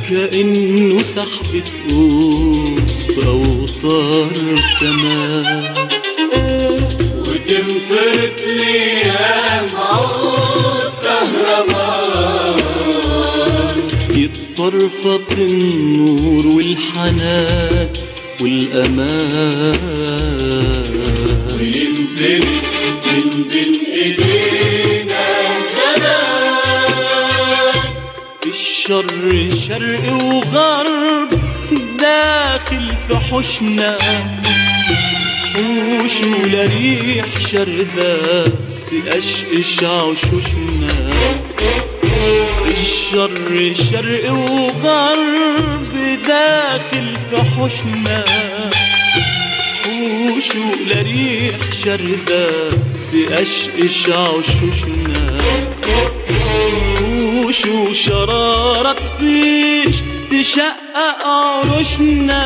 كأنه سحبة قوس في أوتار كمان وتنفرد ليام عود كهرباء يتفرفط النور والحنان والأمان وينفرد من بين ايدينا زمان الشر شرق وغرب داخل في حوشنا حوش ولا ريح شردة تقشقش عشوشنا الشر شرق وغرب داخل في حوشنا حوش ولا ريح شردة تقشقش عشوشنا وش وشرارة تطيش تشقق عروشنا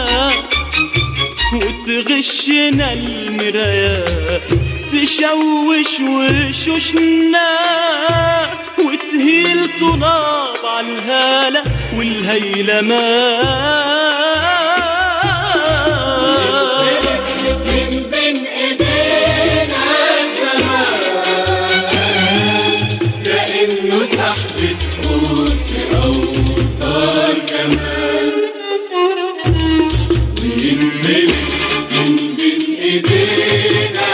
وتغشنا المرايات تشوش وشوشنا وتهيل تراب على الهالة والهيلمان من بين ايدينا زمان كأنه سحبة فوز في أوتار كمان وينفلت من بين ايدينا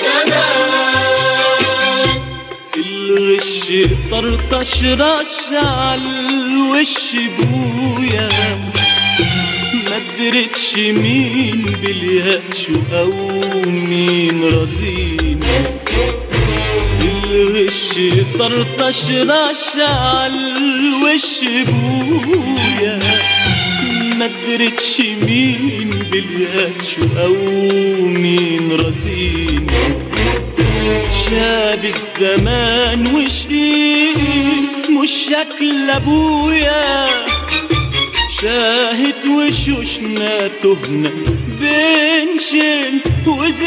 زمان الغش طرطش رش على الوش بويا ما درتش مين باليأس او مين رزين الغش طرطش رش على الوش بويا ما درتش مين باليأس او مين رزين شاب الزمان وشقيق مش شكل ابويا شاهد وشوشنا تهنا بين شين وزين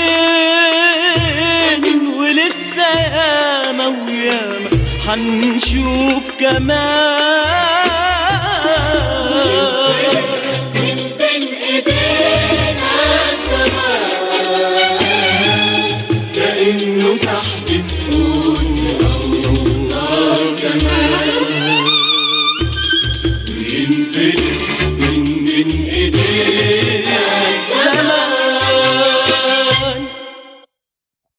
ولسه ياما وياما حنشوف كمان من بين ايدينا زمان كأنه سحبة